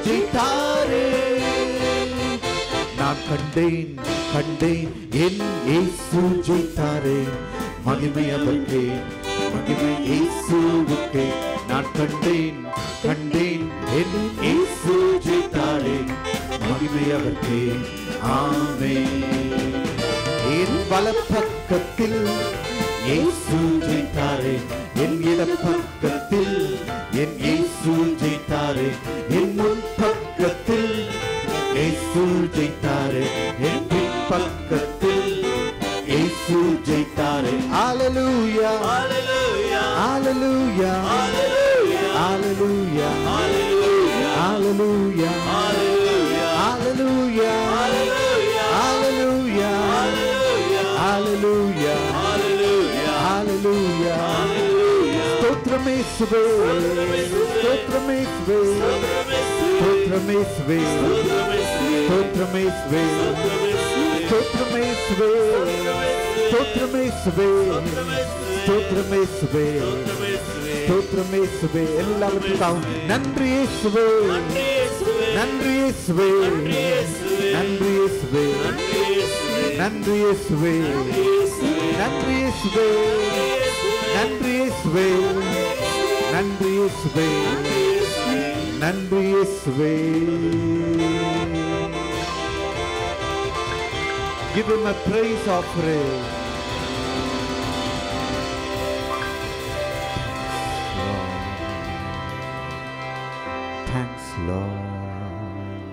ஜெயித்தாரே நான் கண்டேன் கண்டேன் என் இயேசு ஜெயித்தாரே மகிமை அவர்க்கே மகிமை இயேசுவுக்கே நான் கண்டேன் கண்டேன் என் இயேசு ஜெயித்தாரே மகிமை அவர்க்கே ஆமென் என் வலப்பக்கத்தில் இயேசு ஜெயித்தாரே என் இடப்பக்கத்தில் என் இயேசு ஜெயித்தாரே என் முன் பக்கத்தில் இயேசு ஜெயித்தாரே என் பின் பக்கத்தில் இயேசு ஜெயித்தாரே ஹalleluya Hallelujah. ஹalleluya Hallelujah. ஹalleluya Hallelujah. ஹalleluya Hallelujah. ஹalleluya Hallelujah. ஹalleluya Hallelujah. ஹalleluya Hallelujah. ஸ்தோத்திரமேசுவே ஸ்தோத்திரமேசுவே ஸ்தோத்திரமேசுவே ஸ்தோத்திரமேசுவே ஸ்தோத்திரமேசுவே ஸ்தோத்திரமேசுவே ஸ்தோத்திரமேசுவே ஸ்தோத்திரமேசுவே எல்லாவற்றுக்காகவும் நன்றி இயேசுவே நன்றி இயேசுவே நன்றி இயேசுவே நன்றி இயேசுவே நன்றி இயேசுவே நன்றி இயேசுவே நன்றி இயேசுவே நன்றி இயேசுவே Give him a praise offering. Thanks, Lord.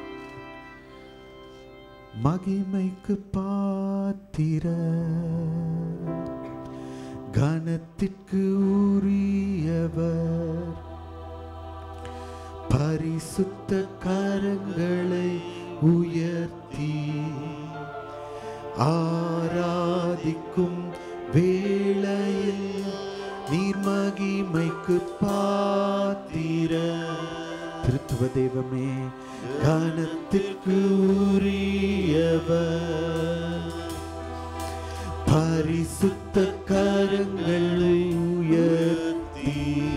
மகிமைக்கு பாத்திர கனத்திற்கு உரியவர் பரிசுத்த கரங்களை உயர்த்தி ஆராதிக்கும் வேளையில் நீர் மகிமைக்கு பாத்திர திருத்துவ தெய்வமே கனத்திற்கு உரியவர் பரிசுத்த கரங்களை உயர்த்தி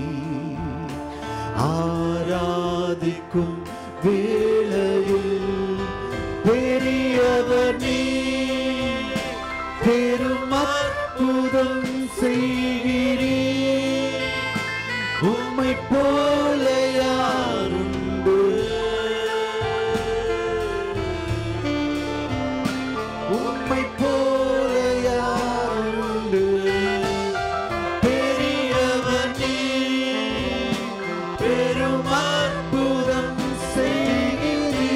ஆராதிக்கும் வேளையில் பெரியவர் நீ பெரும் அற்புதம் செய்கிறீ உம்மை போல யாருண்டு உம்மை போல யாருண்டு பெரியவர் நீ பெரும் அற்புதம் செய்கிறீ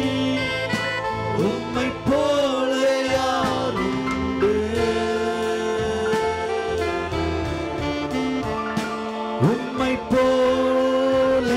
உம்மை போல யாருண்டு உம்மை போல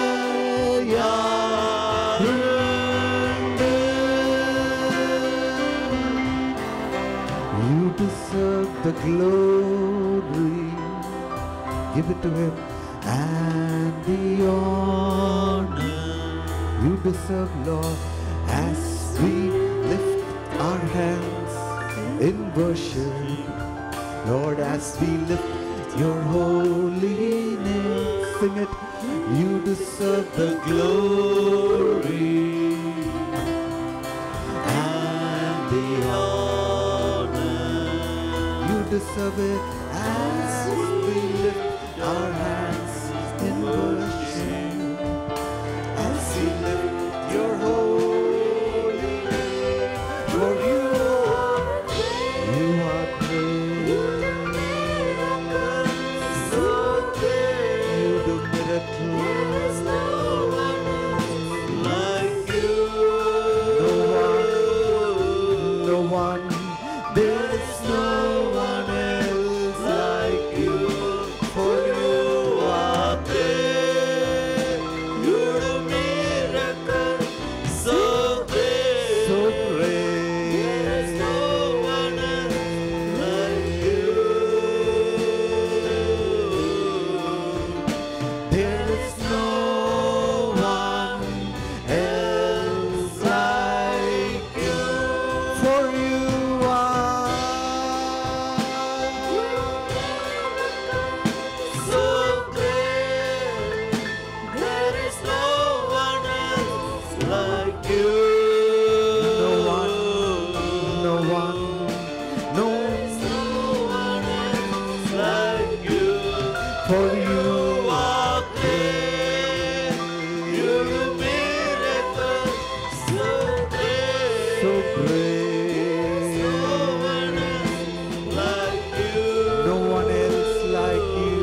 யாருண்டு You deserve the glory. Give it to Him. And the honor. You deserve, Lord, as we lift our hands in worship. Lord, as we lift your holy name, sing it. You deserve the glory and the honor. You deserve it as we lift our hands in worship. As we lift your holy name. For you are, you are great. You do miracles. great. like you. No one else like you.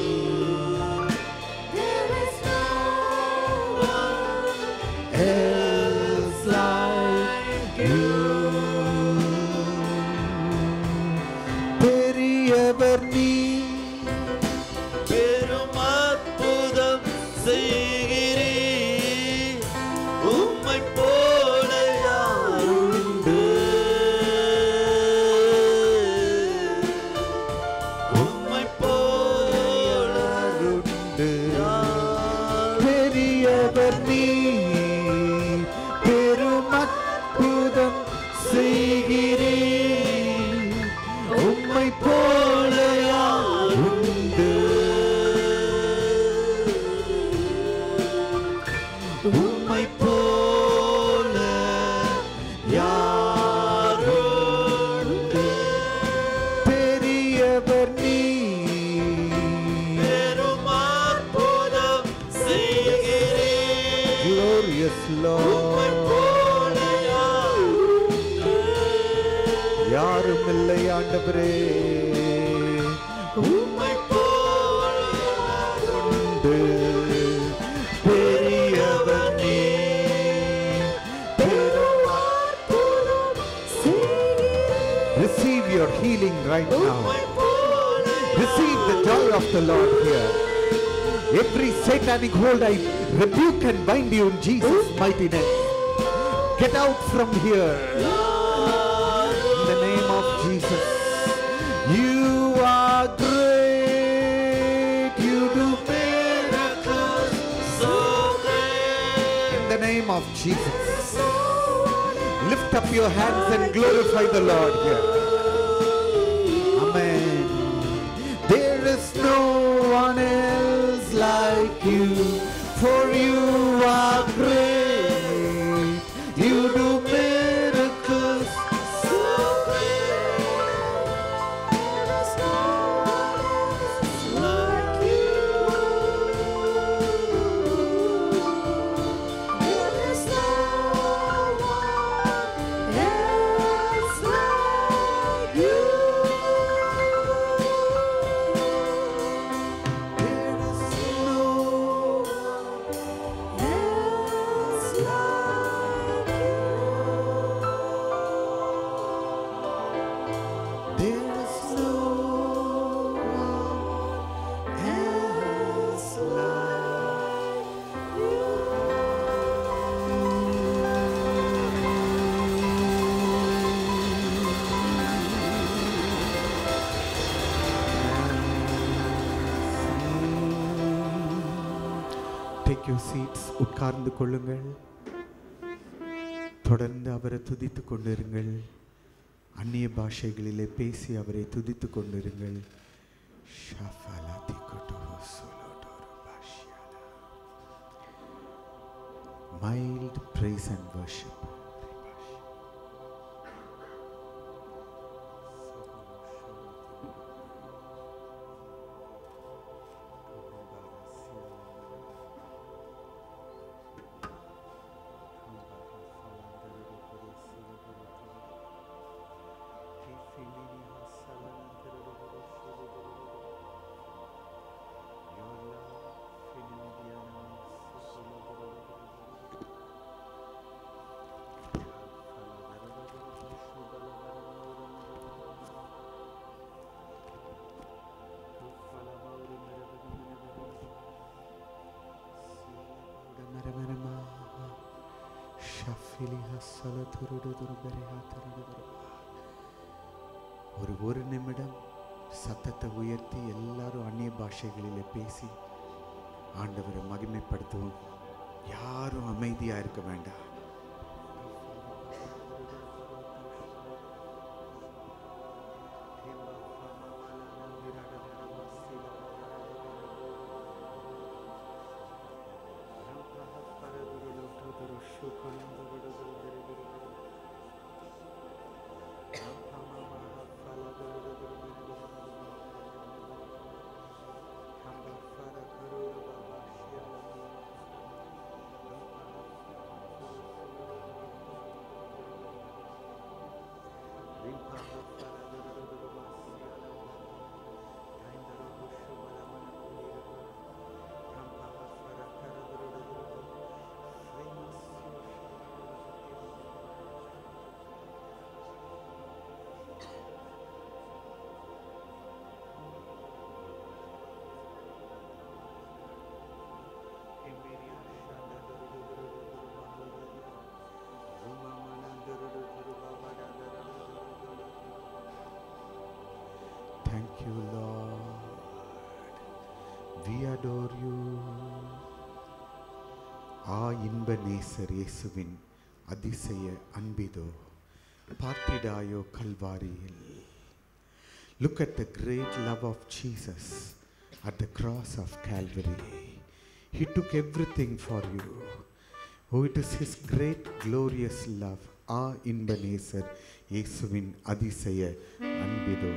else like you. பெரியவர் நீ பெரும் அற்புதம் செய்கிறீர். உம்மைப் போல யாருண்டு? உம்மைப் போல உண்டு யார் பெரியவர் நீ பெரும் அற்புதம் செய்கிறீ உம்மை போல யார் உண்டு உம்மை போல யார் உண்டு பெரியவர் நீ பெரும் அற்புதம் செய்கிறீர். glorious உம்மைப் Lord போல யாருண்டு? யாரும் இல்லை ஆண்டவரே உம்மைப் போல உண்டு பெரியவர் நீ பெரும் Receive your healing right now. உம்மைப் போல Receive the joy of the Lord here. Every satanic hold I rebuke and bind you in Jesus' mighty name. Get out from here. In the name of Jesus. You are great. You do miracles. so great. In the name of Jesus. Lift up your hands and glorify the Lord here. Amen. There is no one else like you, for you are great. You do miracles so Like There is no There is no one else like Take your seats உட்கார்ந்து கொள்ளுங்கள் தொடர்ந்து அவரை துதித்துக் கொண்டிருங்கள் அந்நிய பாஷைகளிலே பேசி அவரை துதித்துக் கொண்டிருங்கள் ஷஃபலதி கொட்டுஹு சொலோடோரு பாஷியாலா. Mild praise and worship. ஒரு ஒரு நிமிடம் சத்தத்தை உயர்த்தி எல்லாரும் அந்நிய பாஷைகளிலே பேசி ஆண்டவரை மகிமைப்படுத்துவோம் யாரும் அமைதியா இருக்க வேண்டாம் Thank Thank you, Lord. We adore you. ஆ இன்ப நேசர் இயேசுவின் அதிசய அன்பிதோ பார்த்திடாயோ கல்வாரியில் Look at the great love of Jesus at the cross of Calvary. He took everything for you. Oh, it is His great glorious love. ஆ இன்ப நேசர் இயேசுவின் அதிசய அன்பிதோ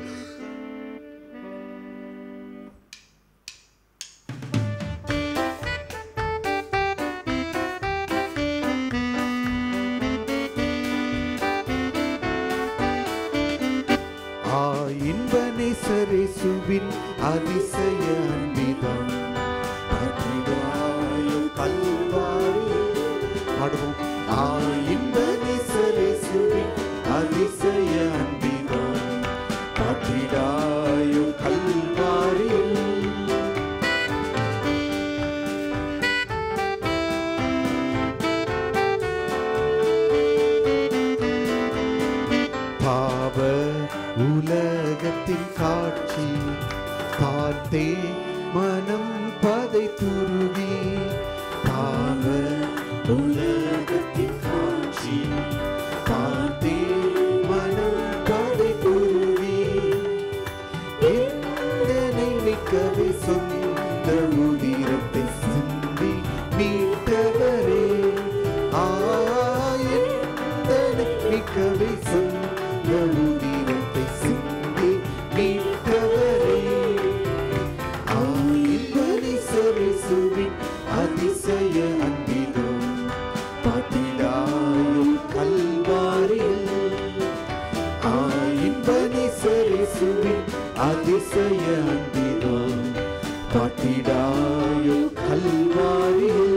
ஆ இன்ப நேசர் இயேசுவின் அதிசய அன்பிதம் அதிகாய கல்வாரி பாடுவோம் ஆ இன்ப நேசர் இயேசுவின் அதிசய அன்பிதம் அதிகாய கல்வாரியில் பாவ உலகத்தின் காட்சி பார்த்தே மனம் பதை துருவி பாவ உலகத்தின் காட்சி பார்த்தே மனம் பதை துருவி என்னை மிக்கவே சொந்த உதிரத்தை சிந்தி மீட்டவரே ஆயந்தனை மிக்கவே சொந்த உதிரத்தை சிந்தி மீட்டவரே ஆயின்பனை சரிசுவின் அதிசய அன்பிதோ பாட்டிடாயும் கல்வாரியில் ஆயின்பனை சரிசுவின் அதிசய அன்பிதோ பாட்டிடாயும் கல்வாரியில்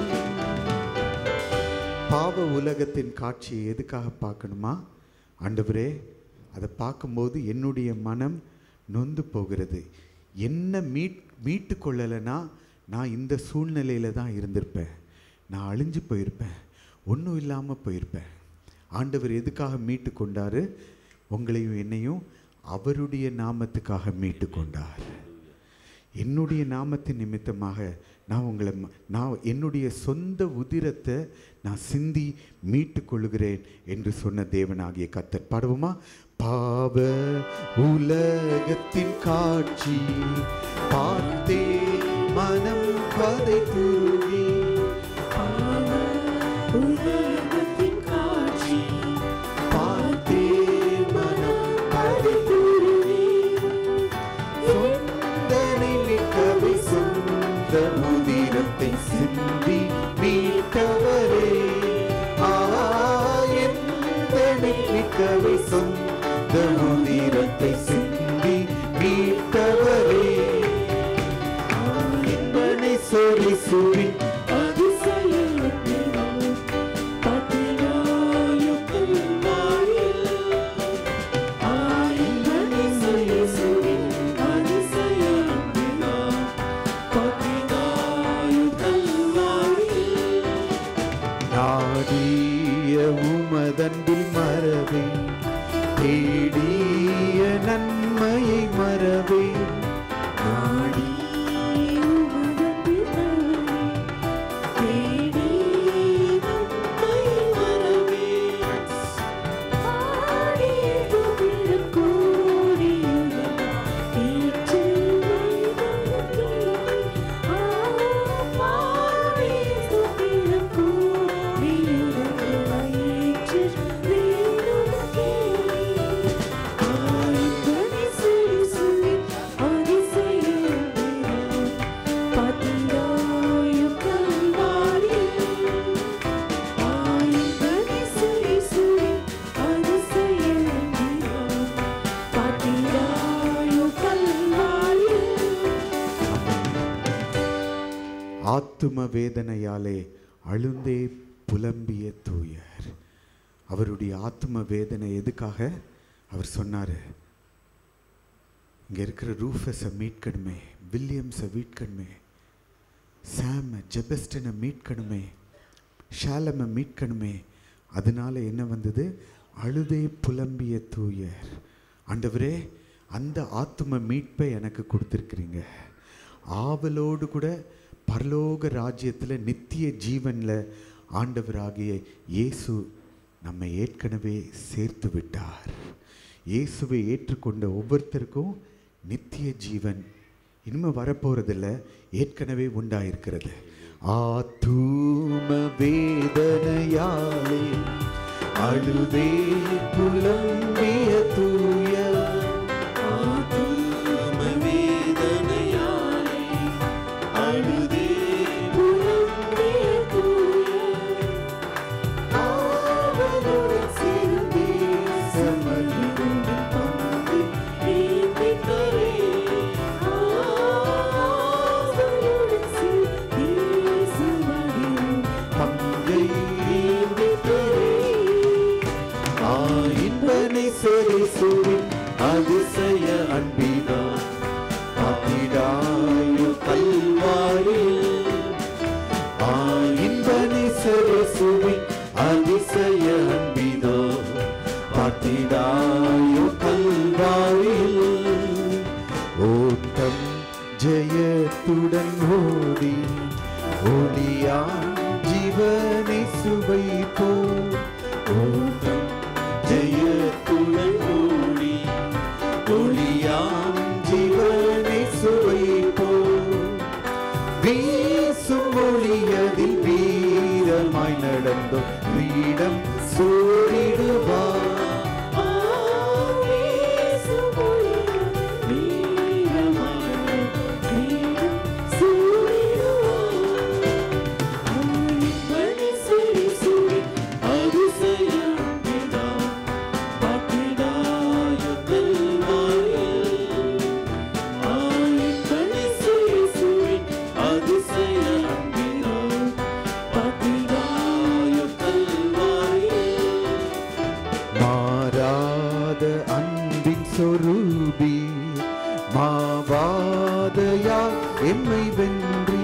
பாவ உலகத்தின் காட்சியை எதுக்காக பார்க்கணுமா ஆண்டவரே அதை பார்க்கும்போது என்னுடைய மனம் நொந்து போகிறது என்ன மீட் மீட்டு கொள்ளலைன்னா நான் இந்த சூழ்நிலையில் தான் இருந்திருப்பேன் நான் அழிஞ்சு போயிருப்பேன் ஒன்றும் இல்லாமல் போயிருப்பேன் ஆண்டவர் எதுக்காக மீட்டு கொண்டாரு உங்களையும் என்னையும் அவருடைய நாமத்துக்காக மீட்டு கொண்டார் என்னுடைய நாமத்தின் நிமித்தமாக நான் உங்களை ம- நான் என்னுடைய சொந்த உதிரத்தை நான் சிந்தி மீட்டு கொள்கிறேன் என்று சொன்ன தேவனாகிய கர்த்தர் பாடுவோமா பாவ உலகத்தின் காட்சி பார்த்தே மனம் பதை துருவி உலகத்தின் காட்சி பார்த்தே மனம் பதை துருவி சொந்தனை மிக்கவை சொந்த உதிரத்தை சிந்தி மீட்டவரே ஆயந்தனை மிக்கவை சொந்த உதிரத்தை சிந்தி மீட்டவரே ஆயந்தனை சொறி சுரி அதிசயத்தினால் பதினாயிரம் கல்வாரியில் ஆயிரமணி இயேசுவின் அதிசயத்தினால் பதினாயிரம் கல்வாரியில் நாடிய உமதன்பில் மறவே தேடிய நன்மையை மறவே நாடி ஆத்தும வேதனையாலே அழுந்தே புலம்பிய தூயர் அவருடைய ஆத்தும வேதனை எதுக்காக அவர் சொன்னார் இங்கே இருக்கிற ரூஃபஸை மீட்கணுமே வில்லியம்ஸை மீட்கணுமே சாமை ஜெபஸ்டனை மீட்கணுமே ஷாலமை மீட்கணுமே அதனால என்ன வந்தது அழுதே புலம்பிய தூயர் ஆண்டவரே அந்த ஆத்தும மீட்பை எனக்கு கொடுத்துருக்கிறீங்க ஆவலோடு கூட பரலோக ராஜ்யத்தில் நித்திய ஜீவனில் ஆண்டவராகிய இயேசு நம்மை ஏற்கனவே சேர்த்து விட்டார் இயேசுவை ஏற்றுக்கொண்ட ஒவ்வொருத்தருக்கும் நித்திய ஜீவன் இனிமே வரப்போறதில்ல ஏற்கனவே உண்டாயிருக்கிறது ஆத்தூம வேதனையாலே அழுதே புலம்பிய தூய ஆத்தும வேதனையாலே அழுதே புலம்பிய தூய ஆவலுடன் சேர்ந்தே சமயம் பங்கு நீந்தித்தரே. ஆவலுடன் சேர்ந்தே சமயம் பங்கை நீந்தித்தரே. ஆயின்பனை சேரை சூரின் அதிசய அன்பினா ஆத்திடாயு கல்வாரில் ஆயின்பனை சேரை சூரின் அதிசய அன்பினா ஆத்திடாயு கல்வாரில் ஓட்டம் ஜெயத்துடன் ஓடி ஒளியா ஜீவனை சுவை போ ஓட்டம் ஜெயத்துடன் ஓடி ஒளியாம் ஜீவனை சுவை போ வீசும் ஒளியதில் வீரமாய் நடந்தோம் வீடம் சூடிடுவார் மாறாத அன்பின் சொரூபி மாவாதையா எம்மை வென்றி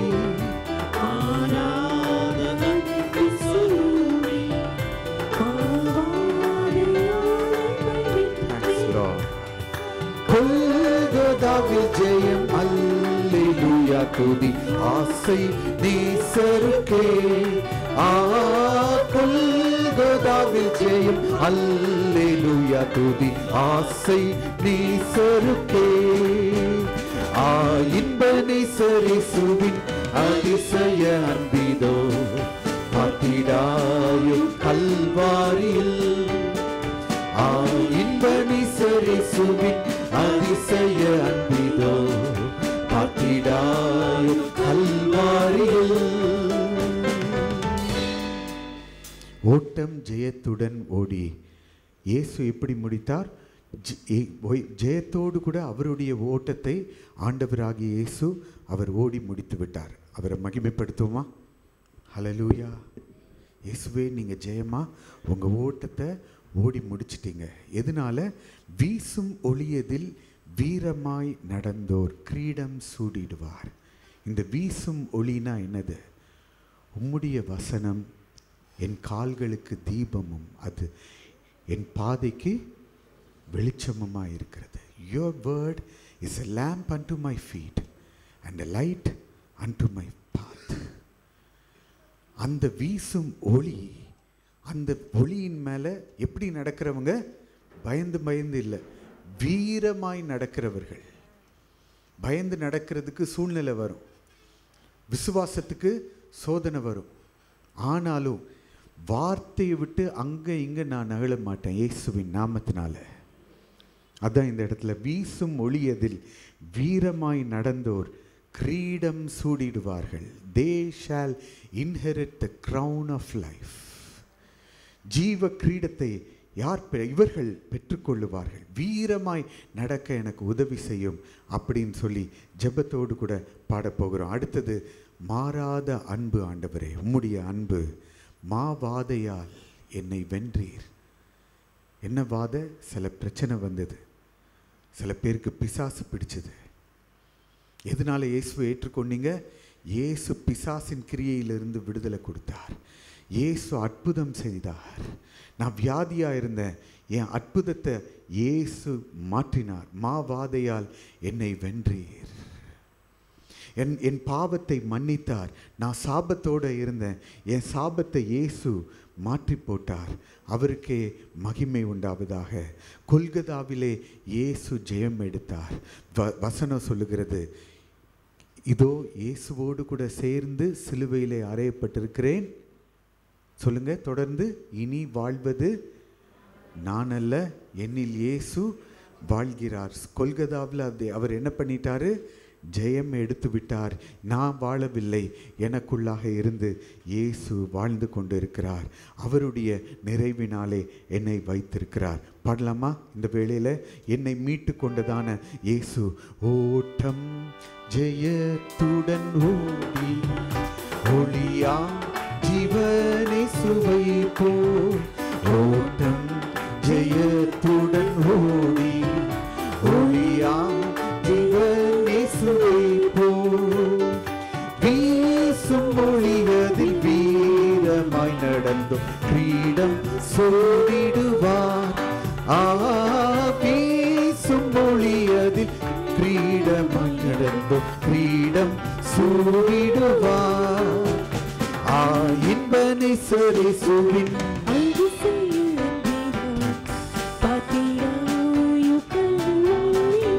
Thanks, Lord. கொல்கொதாவில் ஜெயம் அல்லேலூயா துதி ஆசை நீசருக்கே ஆ கொல்கொதாவில் ஜெயம் அல்லேலூயா துதி ஆசை நீசருக்கே ஆ இன்ப நீசரிசுவின் அதிசய அன்பிதோ பாத்திடாயும் கல்வாரியில் ஆ இன்பனி சரி சுவின் அதிசய அன்பிதோ பாத்திடாய் கல்வாரியில் ஓட்டம் ஜெயத்துடன் ஓடி இயேசு எப்படி முடித்தார் ஜெ- ஏ- ஒய்- ஜெயத்தோடு கூட அவருடைய ஓட்டத்தை ஆண்டவராகிய இயேசு அவர் ஓடி முடித்து விட்டார் அவரை மகிமைப்படுத்துவோமா ஹalleluya இயேசுவே நீங்கள் ஜெயமா உங்கள் ஓட்டத்தை ஓடி முடிச்சிட்டீங்க எதனால வீசும் ஒளியதில் வீரமாய் நடந்தோர் கிரீடம் சூடிடுவார் இந்த வீசும் ஒளினா என்னது உம்முடைய வசனம் என் கால்களுக்கு தீபமும் அது என் பாதைக்கு வெளிச்சமுமாக இருக்கிறது your word is a lamp unto my feet and a light unto my path அந்த வீசும் ஒளி அந்த ஒளியின் மேலே எப்படி நடக்கிறவங்க பயந்து பயந்து இல்லை வீரமாய் நடக்கிறவர்கள் பயந்து நடக்கிறதுக்கு சூழ்நிலை வரும் விசுவாசத்துக்கு சோதனை வரும் ஆனாலும் வார்த்தையை விட்டு அங்கே இங்கே நான் நகழ மாட்டேன் இயேசுவின் நாமத்தினால அதான் இந்த இடத்துல வீசும் ஒளியதில் வீரமாய் நடந்தோர் கிரீடம் சூடிடுவார்கள் they shall inherit the crown of life ஜீவ கிரீடத்தை யார் பெ- இவர்கள் பெற்றுக்கொள்ளுவார்கள் வீரமாய் நடக்க எனக்கு உதவி செய்யும் அப்படின்னு சொல்லி ஜெபத்தோடு கூட பாடப்போகிறோம் அடுத்தது மாறாத அன்பு ஆண்டவரே உம்முடைய அன்பு மாவாதையால் என்னை வென்றீர் என்ன வாத சில பிரச்சனை வந்தது சில பேருக்கு பிசாசு பிடிச்சது எதனால இயேசுவை ஏற்றுக்கொண்டீங்க இயேசு பிசாசின் கிரியையிலிருந்து விடுதலை கொடுத்தார் இயேசு அற்புதம் செய்தார் நான் வியாதியாக இருந்தேன் என் அற்புதத்தை இயேசு மாற்றினார் மாவாதையால் என்னை வென்றீர் என் என் பாவத்தை மன்னித்தார் நான் சாபத்தோடு இருந்தேன் என் சாபத்தை இயேசு மாற்றி போட்டார் அவருக்கே மகிமை உண்டாவதாக கொல்கதாவிலே இயேசு ஜெயம் எடுத்தார் வ வசனம் சொல்லுகிறது இதோ இயேசுவோடு கூட சேர்ந்து சிலுவையிலே அறையப்பட்டிருக்கிறேன் சொல்லுங்க தொடர்ந்து இனி வாழ்வது நான் அல்ல என்னில் இயேசு வாழ்கிறார் கொல்கதாவில் அது அவர் என்ன பண்ணிட்டாரு ஜெயம் எடுத்து விட்டார் நான் வாழவில்லை எனக்குள்ளாக இருந்து இயேசு வாழ்ந்து கொண்டு இருக்கிறார் அவருடைய நிறைவினாலே என்னை வைத்திருக்கிறார் பாடலாமா இந்த வேளையில் என்னை மீட்டு கொண்டதான இயேசு ஓட்டம் ஜெயத்துடன் ஓடி ஒளியா ஜீவனை சுவை போல் ஓட்டம் ஜெயத்துடன் ஓடி ஒளியா ஜீவனை சுவை போல் வீசும் மொழியதில் வீரமாய் நடந்தும் கிரீடம் சோடிடுவார் ஆ வீசும் மொழியதில் கிரீடமாய் நடந்தும் கிரீடம் சூடிடுவார் ஆ இன்பனை சரி சுவின் அங்கு செய்யுங்கள் பாத்தியாயு கல்வாய்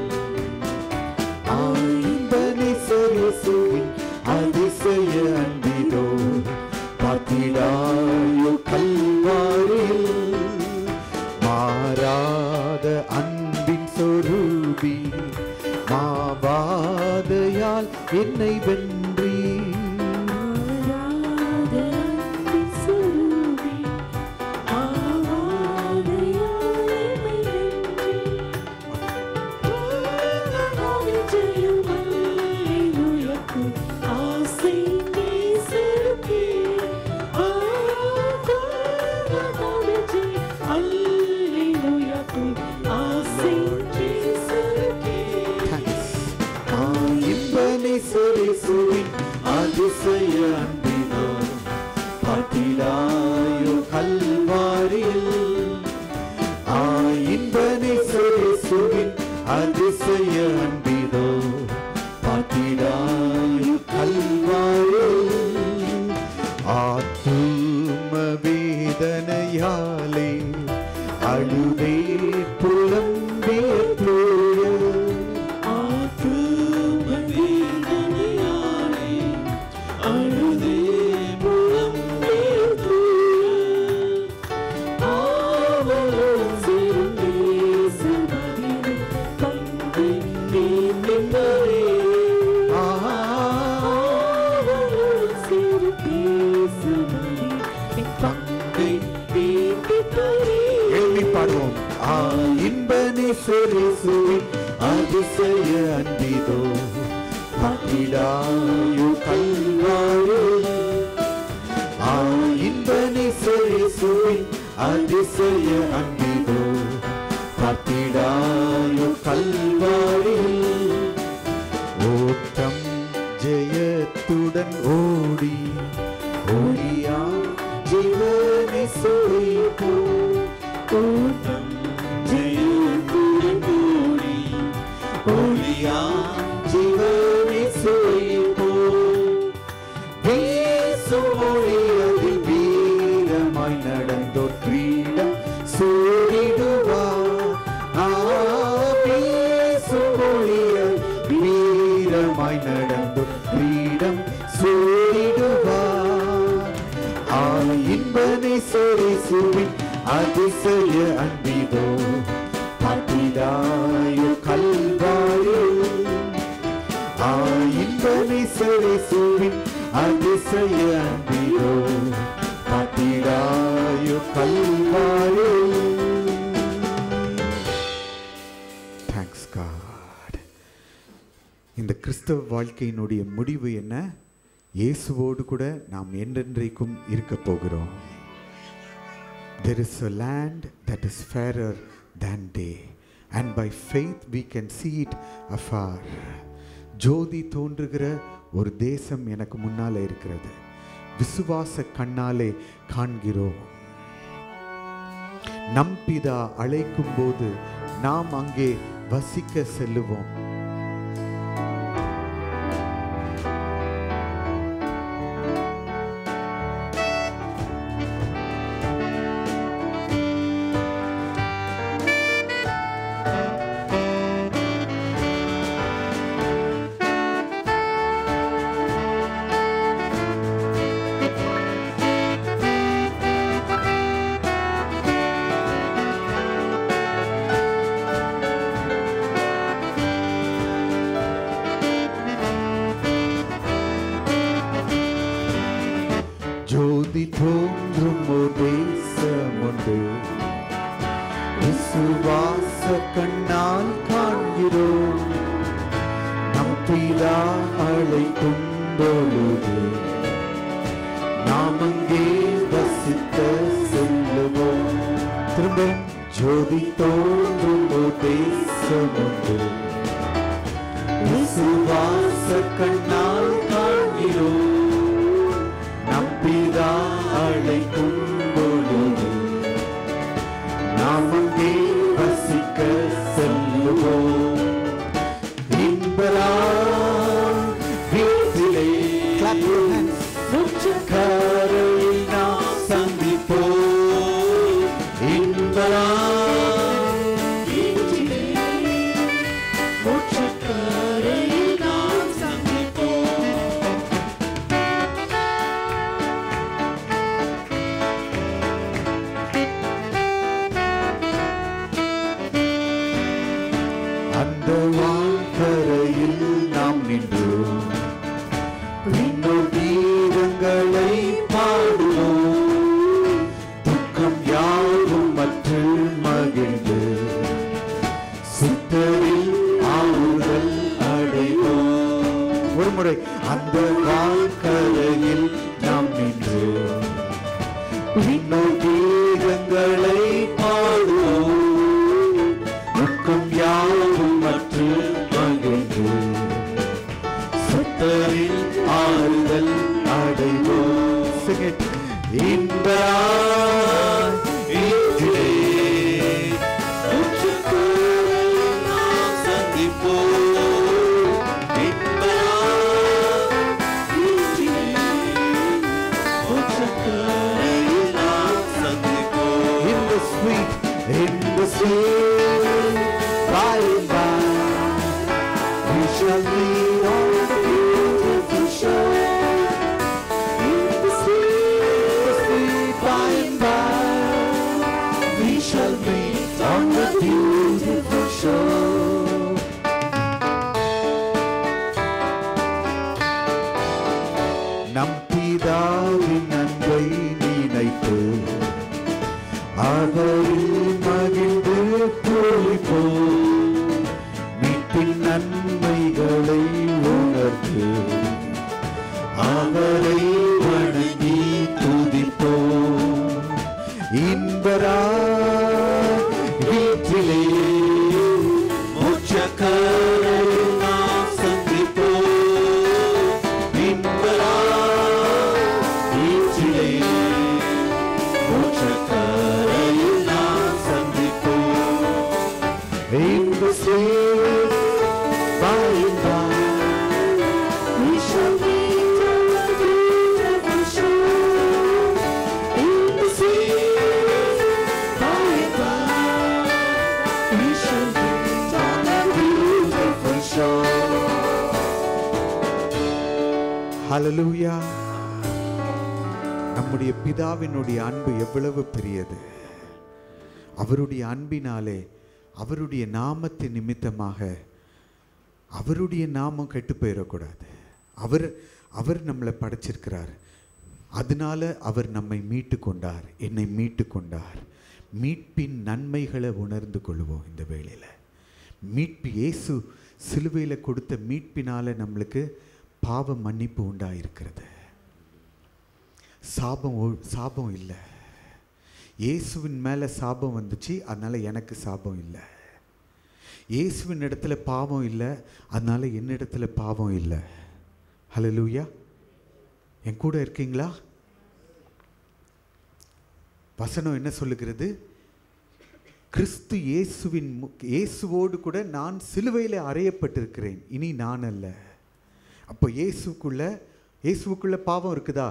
ஆயின்பனை சரி சுவின் அதிசய அன்பிதோ பாத்திடாயோ கல்வாரில் மாறாத அன்பின் சொரூபி மாவாதையால் என்னை வென்றி ஆராத அன்பின் சுரூபி ஆவாதையால் எம்மை வென்றி ஆவாவில் ஜெயம் அல்லேலூயாக்கு ஆசை நேசருக்கே ஆவாவில் ஜெயம் அல்லேலூயாக்கு ஆசை நேசருக்கே இன்பனை சரி சுவின் அதிசய அன்பிதோ பாட்டிடாயோ கல்வாரில் ஆயின்பனை சரி சுவின் அதிசய அன்பிதோ பாட்டிடாயோ கல்வாரில் ஆத்தும வேதனையாலே அழுதே புலம்பிய தோழர் எழுதி பாடுவோம் ஆ இன்பனே சுவின் அதிசய அன்பிதோ பட்டிடாயு கல்வாரே ஆ இன்பனே சுவின் அதிசய அன்பிதோ பட்டிடாயு கல்வாரே ஓட்டம் ஜெயத்துடன் ஓடி ஓடியா ஜீவனை சுவைப்போ ஓட்டம் ஜெயத்துடன் ஓடி ஓடியா ஜீவனை சுவைப்போ வீசுமொழியதில் வீரமாய் நடந்தோர் கிரீடம் சூடிடுவார் ஆ, வீசுமொழியல் வீரமாய் நடந்தோர் கிரீடம் சூடிடுவார் ஆ, இன்பனை சரி சுவின் அதிசய அன்பிதோ பாட்டிடாயோ கல்வாரில் ஆயின்பனை சுவின் அதிசய அன்பியோ பாட்டிடாயோ கல்வாரே தேங்க்ஸ் காட் இந்த கிறிஸ்தவ வாழ்க்கையினுடைய முடிவு என்ன இயேசுவோடு கூட நாம் என்றென்றைக்கும் இருக்க போகிறோம் There is a land that is fairer than day, and by faith we can see it afar. ஜோதி தோன்றுகிற ஒரு தேசம் எனக்கு முன்னால் இருக்கிறது விசுவாச கண்ணாலே காண்கிறோம் நம் பிதா அழைக்கும் போது நாம் அங்கே வசிக்க செல்லுவோம் ஜோதி தோன்றும் ஒரு தேசமுண்டு விசுவாச கண்ணால் காண்கிறோம் நம் பிதா அழைக்கும் பொழுது நாம் அங்கே வசித்த செல்லுவோம் திரும்ப ஜோதி தோன்றும் ஒரு தேசமுண்டு விசுவாச கண்ணால் காண்கிறோம் நம்பிதா அழைக்கும் பொழுது நாம் அங்கே வசிக்க செல்லுவோம் இன்பரா வீட்டிலே Clap your hands. கரையில் நாம் சந்திப்போம் இன்பரா அந்த வாழ்கரையில் நாம் நின்றோம் இன்னொரு கீதங்களை பாடுவோம் துக்கம் யாரும் மற்று மகிழ்ந்து சித்தரில் ஆறுதல் அடைவோம் ஒரு முறை அந்த வாழ்கரையில் நாம் நின்றோம் இன்னொரு கீதங்களை பாடுவோம் துக்கம் யாரும் மற்று மகிழ்ந்து சுத்தரில் ஆறுதல் அடைவோம் Sing it. இன்பரா வீட்டிலே நாம் சந்திப்போம். இன்பரா நாம் சந்திப்போம். In the sweet, in the sweet, by and by, we shall meet on the beautiful shore. In the sweet, the sweet, by and by, we shall meet on the beautiful shore. நம் பிதாவின் அன்பை நினைத்து அவரில் மகிழ்ந்து பூரிப்போம் மீட்பின் நன்மைகளை உணர்ந்து அவரை வணங்கி துதிப்போம் இன்பரா வீட்டிலே மோட்சக்காரரை நாம் சந்திப்போம் இன்பரா வீட்டிலே மோட்சக்காரரை நாம் சந்திப்போம் இந்த சேவை வாழ்ந்தார் We shall meet on the beautiful shore. In the sea, by and by, we shall meet on the beautiful shore. ஹalleluya நம்முடைய பிதாவினுடைய அன்பு எவ்வளவு பெரியது அவருடைய அன்பினாலே அவருடைய நாமத்தின் நிமித்தமாக அவருடைய நாமம் கெட்டு போயிடக்கூடாது அவர் அவர் நம்மளை படைச்சிருக்கிறார் அதனால அவர் நம்மை மீட்டு கொண்டார் என்னை மீட்டு கொண்டார் மீட்பின் நன்மைகளை உணர்ந்து கொள்வோம் இந்த வேளையில் மீட்பு இயேசு சிலுவையில் கொடுத்த மீட்பினால நம்மளுக்கு பாவ மன்னிப்பு உண்டாயிருக்கிறது சாபம் ஒ- சாபம் இல்லை இயேசுவின் மேலே சாபம் வந்துச்சு அதனால எனக்கு சாபம் இல்லை இயேசுவின் இடத்துல பாவம் இல்லை அதனால என்னிடத்துல பாவம் இல்லை ஹalleluya என் கூட இருக்கீங்களா வசனம் என்ன சொல்லுகிறது கிறிஸ்து இயேசுவின் மு- இயேசுவோடு கூட நான் சிலுவையில் அறையப்பட்டிருக்கிறேன் இனி நான் அல்ல அப்போ இயேசுக்குள்ள இயேசுவுக்குள்ள பாவம் இருக்குதா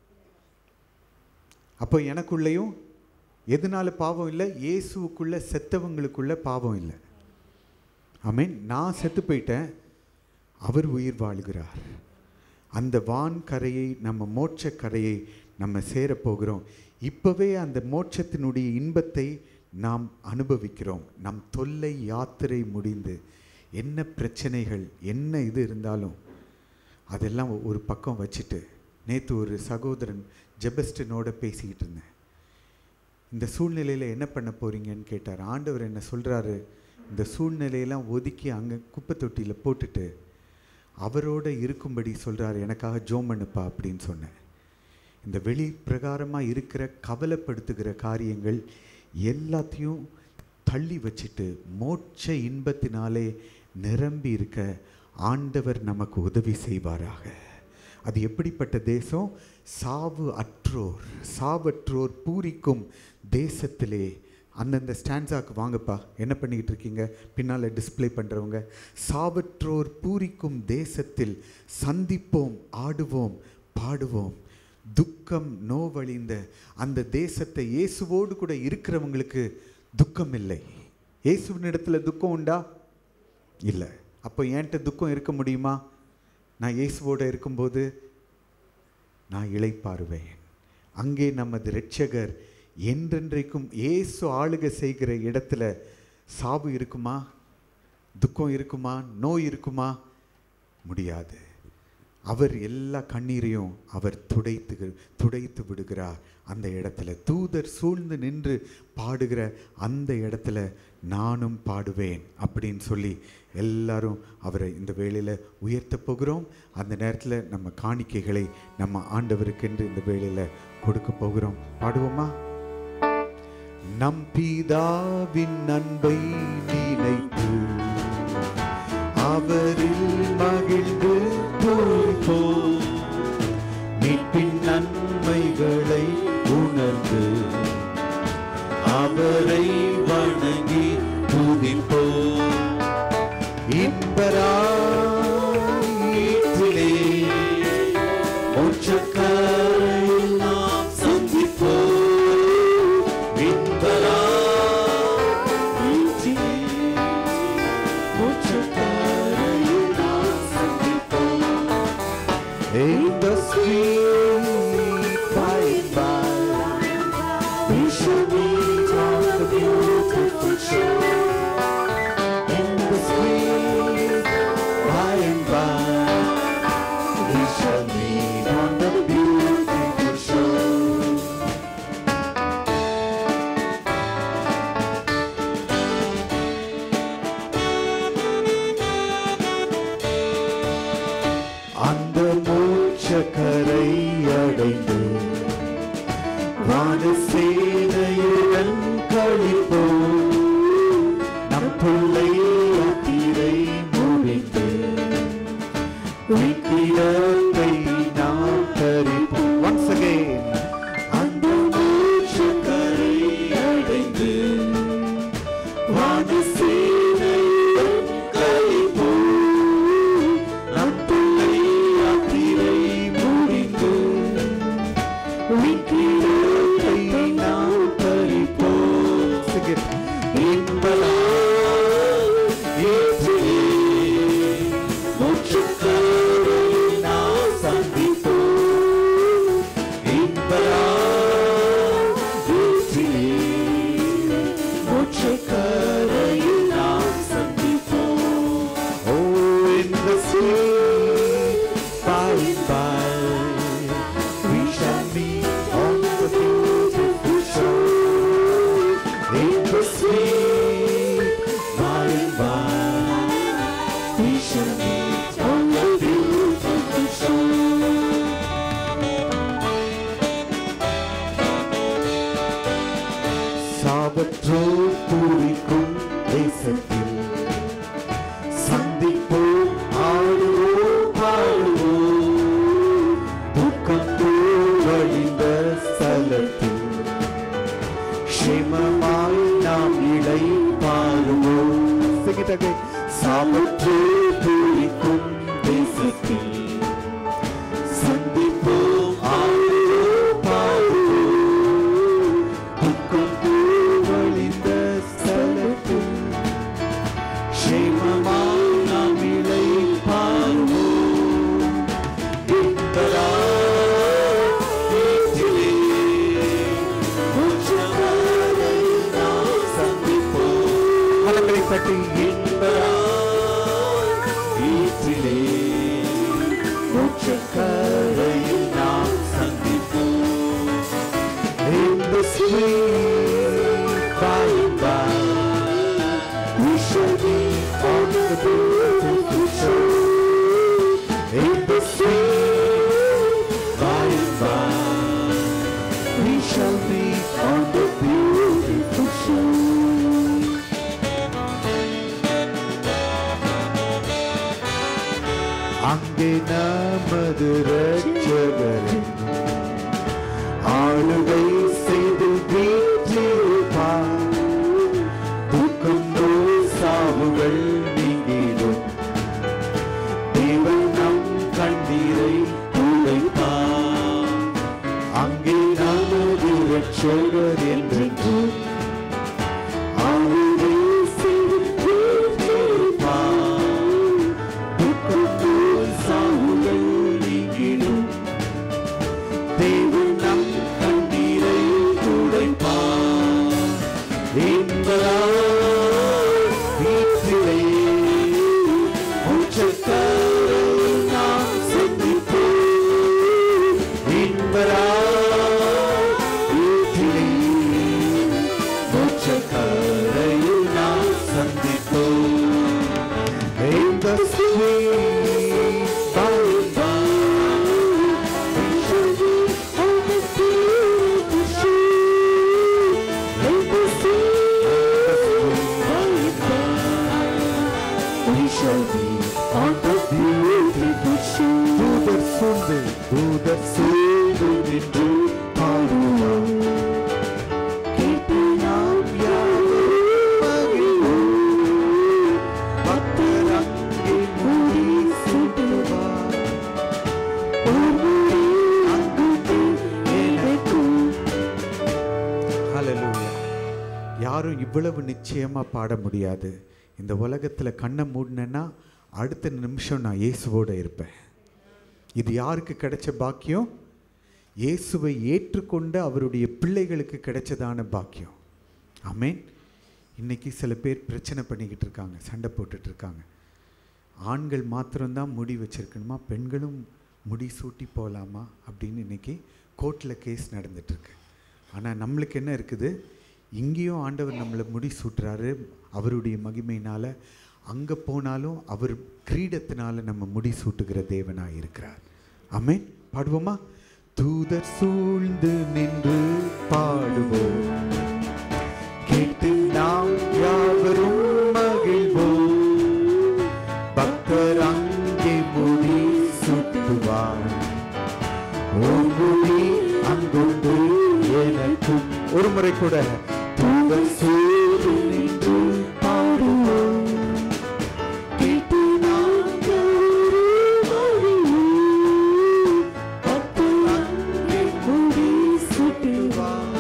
அப்போ எனக்குள்ளேயும் எதனால பாவம் இல்லை இயேசுவுக்குள்ள செத்தவங்களுக்குள்ள பாவம் இல்லை ஆமென் நான் செத்து போயிட்டேன் அவர் உயிர் வாழுகிறார் அந்த வான் கரையை நம்ம மோட்ச கரையை நம்ம சேரப்போகிறோம் இப்போவே அந்த மோட்சத்தினுடைய இன்பத்தை நாம் அனுபவிக்கிறோம் நம் தொல்லை யாத்திரை முடிந்து என்ன பிரச்சனைகள் என்ன இது இருந்தாலும் அதெல்லாம் ஒரு பக்கம் வச்சுட்டு நேற்று ஒரு சகோதரன் ஜெபஸ்டனோட பேசிக்கிட்டு இருந்தேன் இந்த சூழ்நிலையில் என்ன பண்ண போறீங்கன்னு கேட்டார் ஆண்டவர் என்ன சொல்கிறாரு இந்த சூழ்நிலையெல்லாம் ஒதுக்கி அங்கே குப்பை தொட்டியில் போட்டுட்டு அவரோட இருக்கும்படி சொல்கிறாரு எனக்காக ஜோம் பண்ணுப்பா அப்படின்னு சொன்னேன் இந்த வெளி பிரகாரமாக இருக்கிற கவலைப்படுத்துகிற காரியங்கள் எல்லாத்தையும் தள்ளி வச்சுட்டு மோட்ச இன்பத்தினாலே நிரம்பி இருக்க ஆண்டவர் நமக்கு உதவி செய்வாராக அது எப்படிப்பட்ட தேசம் சாவு அற்றோர் சாவற்றோர் பூரிக்கும் தேசத்திலே அந்தந்த ஸ்டான்ஸாக்கு வாங்கப்பா என்ன பண்ணிக்கிட்டு இருக்கீங்க பின்னால் டிஸ்ப்ளே பண்ணுறவங்க சாவற்றோர் பூரிக்கும் தேசத்தில் சந்திப்போம் ஆடுவோம் பாடுவோம் துக்கம் நோவழிந்த அந்த தேசத்தை இயேசுவோடு கூட இருக்கிறவங்களுக்கு துக்கம் இல்லை இயேசுவின் இடத்துல துக்கம் உண்டா இல்லை அப்போ என்கிட்ட துக்கம் இருக்க முடியுமா நான் இயேசுவோட இருக்கும்போது நான் இளைப்பாறுவேன் அங்கே நமது இரட்சகர் என்றென்றைக்கும் இயேசு ஆளுகை செய்கிற இடத்துல சாவு இருக்குமா துக்கம் இருக்குமா நோய் இருக்குமா முடியாது அவர் எல்லா கண்ணீரையும் அவர் துடைத்து துடைத்து விடுகிறார் அந்த இடத்துல தூதர் சூழ்ந்து நின்று பாடுகிற அந்த இடத்துல நானும் பாடுவேன் அப்படின்னு சொல்லி எல்லாரும் அவரை இந்த வேளையில் உயர்த்த போகிறோம் அந்த நேரத்தில் நம்ம காணிக்கைகளை நம்ம ஆண்டவருக்கென்று இந்த வேளையில் கொடுக்க போகிறோம் பாடுவோமா நம் பிதாவின் அன்பை நினைத்து அவரில் மகிழ்ந்து பூரிப்போம் மீட்பின் நன்மைகளை உணர்ந்து அவரை வணங்கி துதிப்போம் இன்பராயிற்றிலே மோட்சக்கரையில் நாம் சந்திப்போம் இன்பராயிற்றிலே மோட்சக்கரையில் நாம் சந்திப்போம் In the sweet by and by, we shall meet on the beautiful shore. In the sweet by and by, we shall meet on the beautiful shore. அந்த மோட்சக்கரை அடைந்து வானசேனையுடன் கழிப்போ நம் பிள்ளை யாத்திரை முடிந்து விக்கிரத்தை நாம் தரிப்போம் once again அந்த மோட்சக்கரை அடைந்து வானசேனையுடன் கழிப்போ நம் பிள்ளை யாத்திரை முடிந்து விக்கிரத்தை நாம் பறிப்போம் சிகர் என்பதா ஏற்றிலே மோட்சக்கரை நாம் சந்திப்போம் என்பதா ஏற்றிலே மோட்சக்கரையில் நாம் சந்திப்போம் ஓ in the sweet by and by we shall meet on the beautiful shore in the sweet by and by we shall meet on the beautiful shore சாவற்றோ பூரிக்கும் தேசத்தில் சந்திப்போம் ஆடுவோம் பாடுவோம் துக்கம் வழிந்த ஸ்தலத்தில் க்ஷேமமாய் நாம் இடை பாருவோம் Sing it again. சாபற்று பூரிக்கும் தேசத்தில் சந்திப்போம் ஆடுவோம் பாடுவோம் துக்கம் பூவழிந்த ஸ்தலத்தில் க்ஷேமமாய் நாம் இடை பாருவோம் இன்பரா வீட்டிலே உச்சக்காலை நாம் சந்திப்போம் மனங்களை தட்டி இன்பரா வீட்டிலே உச்சக்காலையில் நாம் சந்திப்போம் In the sweet by and by we shall be on the beautiful shore. In the sweet by and by, we shall be on the beautiful shore. அங்கே நமது ரட்சகரின் ஆளுகை செய்து வீற்றிருப்பார் துக்கம் நோய் சாவுகள் நீங்கிடும் தேவன் நம் கண்ணீரை துடைப்பார் அங்கே நமது ரட்சகர் என்றென்றும் ஆளுகை செய்து வீற்றிருப்பார் துக்கம் நோய் சாவுகள் நீங்கிடும் தேவன் நம் கண்ணீரை துடைப்பார் என்பதால் வீட்டிலே உச்சக்காரை நாம் சந்திப்போம் என்பதால் வீட்டிலே உச்சக்காரை நாம் சந்திப்போம் In the sweet by and by, we shall be on the beautiful shore. In the sweet by and by, we shall be on the beautiful shore. தூதர் சூழ்ந்து தூதர் சூழ்ந்து நின்று பாடுவோம் கேட்டு நாம் யாரும் மகிழ்வோம் பக்தர் அங்கே மூடி சூட்டுவார் ஒரு முறை அங்குக்கு எனக்கும் ஹalleluya யாரும் இவ்வளவு நிச்சயமா பாட முடியாது இந்த உலகத்துல கண்ணை மூடினேன்னா அடுத்த நிமிஷம் நான் இயேசுவோட இருப்பேன் இது யாருக்கு கிடைச்ச பாக்கியம் இயேசுவை ஏற்றுக்கொண்ட அவருடைய பிள்ளைகளுக்கு கிடைச்சதான பாக்கியம் ஆமென் இன்னைக்கு சில பேர் பிரச்சனை பண்ணிக்கிட்டு இருக்காங்க சண்டை போட்டுட்டு இருக்காங்க ஆண்கள் மாத்திரம்தான் முடி வச்சிருக்கணுமா பெண்களும் முடி சூட்டி போகலாமா அப்படின்னு இன்னைக்கு கோர்ட்டில் கேஸ் நடந்துட்டுருக்கு ஆனால் நம்மளுக்கு என்ன இருக்குது இங்கேயும் ஆண்டவர் நம்மளை முடி சூட்டுறாரு அவருடைய மகிமையினால் அங்கே போனாலும் அவர் கிரீடத்தினால நம்ம முடி சூட்டுகிற தேவனாக இருக்கிறார் ஆமென் பாடுவோமா தூதர் சூழ்ந்து நின்று பாடுவோம் கேட்டு நாம் யாவரும் மகிழ்வோம் பக்தர் அங்கே முடி சுட்டுவார் ஒரு முடி அங்குண்டு எனக்கும் ஒரு முறை கூட தூதர் சூழ்ந்து நின்று பாடுவோம் கேட்டு நாம் யாவரும் மகிழ்வோம் பக்தர் அங்கே முடி சுட்டுவார்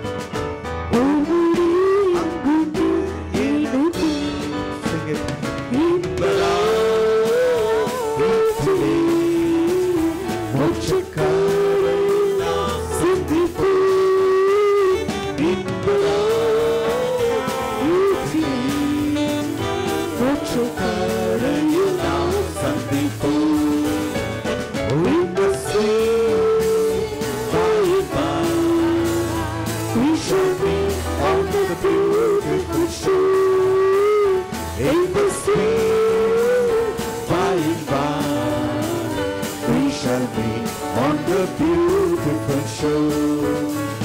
We shall be on the beautiful shore in the sweet by and by. We shall be on the beautiful shore.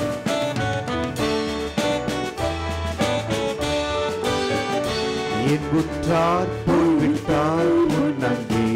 என் உற்றார் போய்விட்டார் முன்னங்கே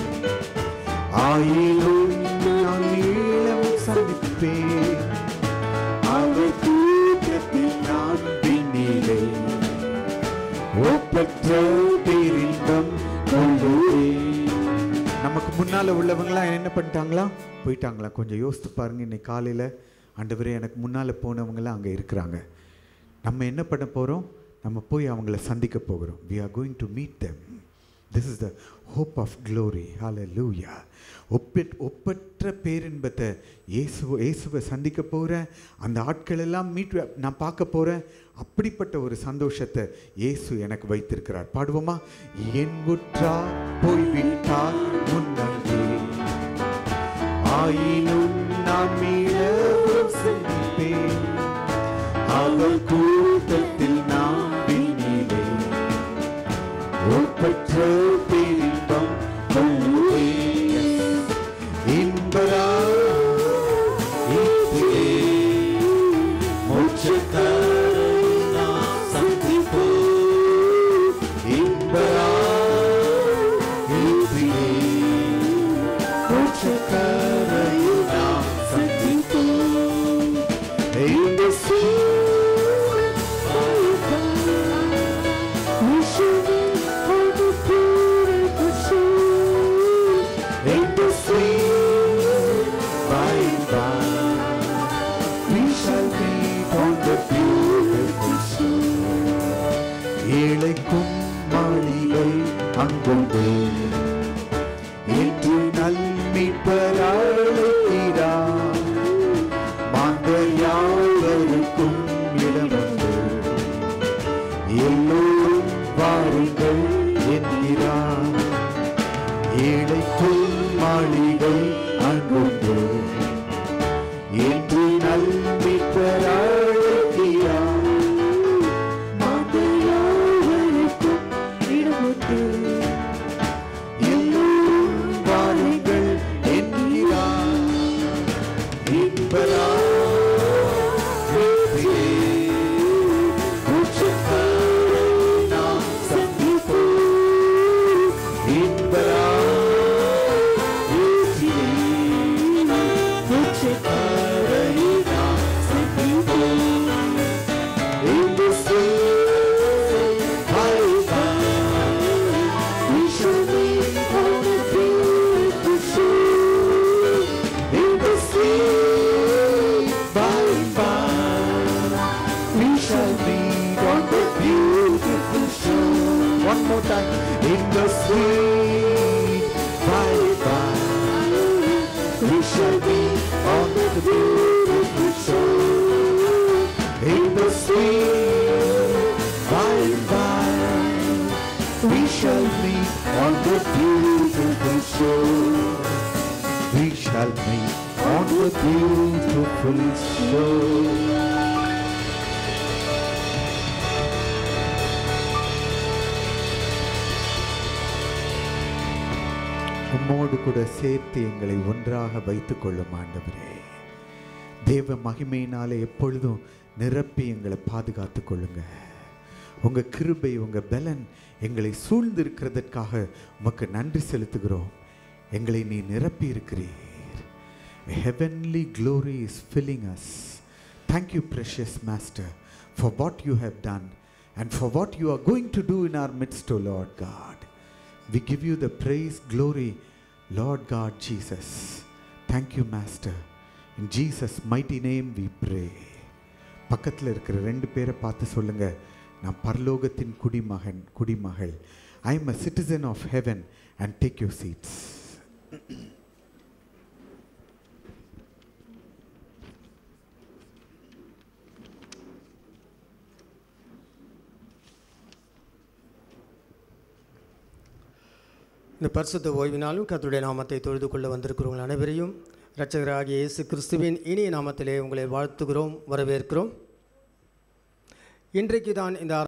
ஆயினும் நான் ஈழம் சந்திப்பேன் அவர் கூட்டத்தில் நான் நான் விண்ணிலே ஒப்பற்ற பேரின்பம் கொள்ளுவேன் நமக்கு முன்னால உள்ளவங்களாம் என்ன பண்ணிட்டாங்களா போயிட்டாங்களா கொஞ்சம் யோசித்து பாருங்க இன்னைக்கு காலையில் ஆண்டவரே எனக்கு முன்னால் போனவங்களாம் அங்கே இருக்கிறாங்க நம்ம என்ன பண்ண போகிறோம் நம்ம போய் அவங்கள சந்திக்க போகிறோம் we are going to meet them this is the hope of glory hallelujah ஒப்பற் ஒப்பற்ற பேரின்பத்தை இயேசு இயேசுவை சந்திக்க போகிறேன் அந்த ஆட்கள் எல்லாம் மீட் நான் பார்க்க போகிறேன் அப்படிப்பட்ட ஒரு சந்தோஷத்தை இயேசு எனக்கு வைத்திருக்கிறார் பாடுவோமா என் உற்றா போய்விட்டார் முன்னே ஆயினும் நான் மீளவும் சிந்திப்பேன் அவர் கூட்டத்தில் நாம் விண்ணிலே ஒப்பற்ற பேரின்பம் கொள்ளுவேன் இன்பரா இத்திலே மோட்சக்காரரை நாம் சந்திப்போம் இன்பரா இத்திலே மோட்சக்காரரை நாம் சந்திப்போம் இந்த In the sweet by and by, we shall meet on the beautiful shore. ஏழைக்கும் மாளிகை அங்குண்டு என்று நல்மீட்பர் அழைக்கிறார் மாந்தர் யாவருக்கும் இடமுண்டு எல்லோரும் வாருங்கள் என்கிறார் ஏழைக்கும் மாளிகை அங்குண்டு என்று நல்மிப்பர் அழைக்கிறார் மாந்தர் யாவருக்கும் எல்லோரும் வாருங்கள் என்கிறார் இன்பரா வீட்டிலே உச்சக்காரை நாம் சந்திப்போம். இன்பரா வீட்டிலே உச்சக்காரை நாம் சந்திப்போம். In the sweet by-by, we shall meet on the beautiful shore. In the sweet by-by, we shall meet on the beautiful shore. One more time. In the sweet by-by, we shall meet on the beautiful shore. In the sweet by-by, we shall meet on the beautiful shore. We shall meet on the beautiful shore. உம்மோடு கூட சேர்த்து எங்களை ஒன்றாக வைத்துக் கொள்ளும் ஆண்டவரே தேவ மகிமையினாலே எப்பொழுதும் நிரப்பி எங்களை பாதுகாத்துக் கொள்ளுங்க உங்க கிருபை உங்க பலன் எங்களை சூழ்ந்திருக்கிறதற்காக உமக்கு நன்றி செலுத்துகிறோம் எங்களை நீ நிரப்பி இருக்கிறீர் A heavenly glory is filling us. Thank you, precious Master, for what you have done and for what you are going to do in our midst, O Lord God. We give you the praise, glory, Lord God Jesus. Thank you, Master. In Jesus' mighty name we pray. பக்கத்தில் இருக்கிற ரெண்டு பேரை பார்த்து சொல்லுங்க நான் பரலோகத்தின் குடிமகன் குடிமகள் I am a citizen of heaven and take you seats இந்த பரிசுத்த ஓய்வினாலும் கர்த்தருடைய நாமத்தை தொழுது கொள்ள வந்திருக்கிறவங்கள் அனைவரையும் இரட்சகராகிய இயேசு கிறிஸ்துவின் இனிய நாமத்திலே உங்களை வாழ்த்துகிறோம் வரவேற்கிறோம் இன்றைக்கு தான் இந்த